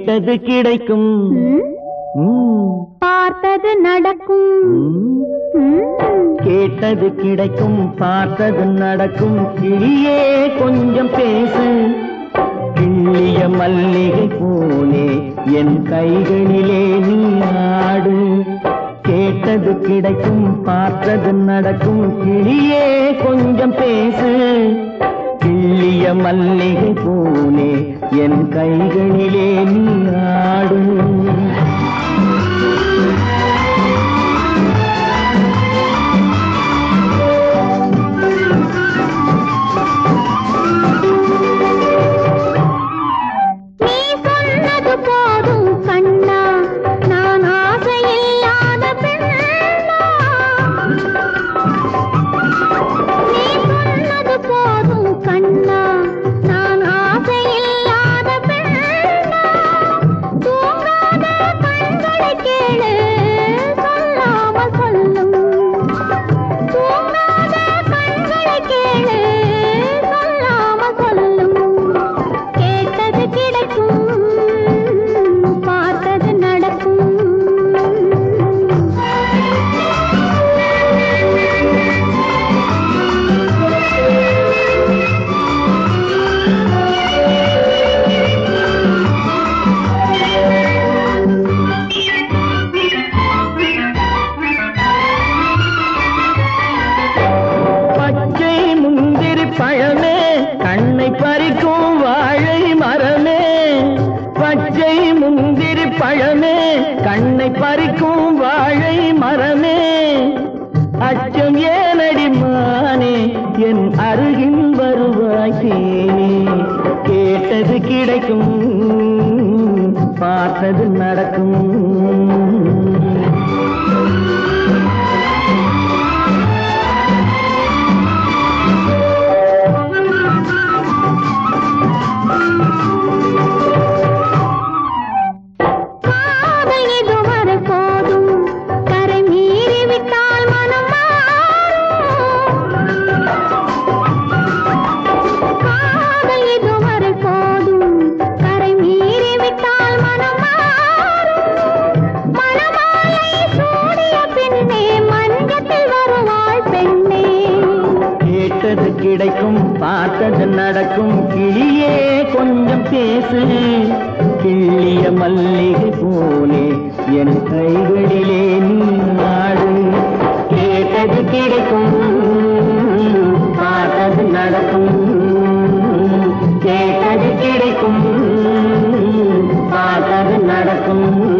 கேட்டது கிடைக்கும் ம், ம், பார்த்தது நடக்கும் ம். ம், கேட்டது கிடைக்கும் பார்த்தது நடக்கும் கிளியே கொஞ்சம் பேசு கிள்ளிய மல்லிகை போலே என் கைகளிலே நீ ஆடு கேட்டது கிடைக்கும் பார்த்தது நடக்கும் கிளியே கொஞ்சம் பேசு கிள்ளிய மல்லிகை போலே என் கைகளிலே நீ ஆடு நீ சொன்னது போதும் கண்ணா நான் ஆசையில்லாத பெண்ணா நீ சொன்னது போதும் கண்ணா நான் ஆசையில்லாத பெண்ணா தூங்காத கண்களை கேளு சொல்லாமல் சொல்லும் தூங்காத கண்களை கேளு சொல்லாமல் சொல்லும் கேட்டது கிடைக்கும் பார்த்தது நடக்கும் பச்சை முந்திரி பழமே கண்ணை பறிக்கும் வாழை மரமே பச்சை முந்திரி பழமே கண்ணை பறிக்கும் வாழை மரமே அச்சம் ஏனடி மானே என் அருகில் வருவாய் தேனே கேட்டது கிடைக்கும் பார்த்தது நடக்கும் காதல் இதுவரை போதும் கரை மீறி விட்டால் மனம் மாறும் காதல் இதுவரை போதும் கரை மீறி விட்டால் மனம் மாறும் மணமாலை சூடிய பின்னே மஞ்சத்தில் வருவாள் பெண்ணே கேட்டது கிடைக்கும் பார்த்தது நடக்கும் கிளியே கொஞ்சம் பேசு கிள்ளிய மல்லிகை போலே என் கைகளிலே நீ ஆடு கேட்டது கிடைக்கும் பார்த்தது நடக்கும் கேட்டது கிடைக்கும் பார்த்தது நடக்கும்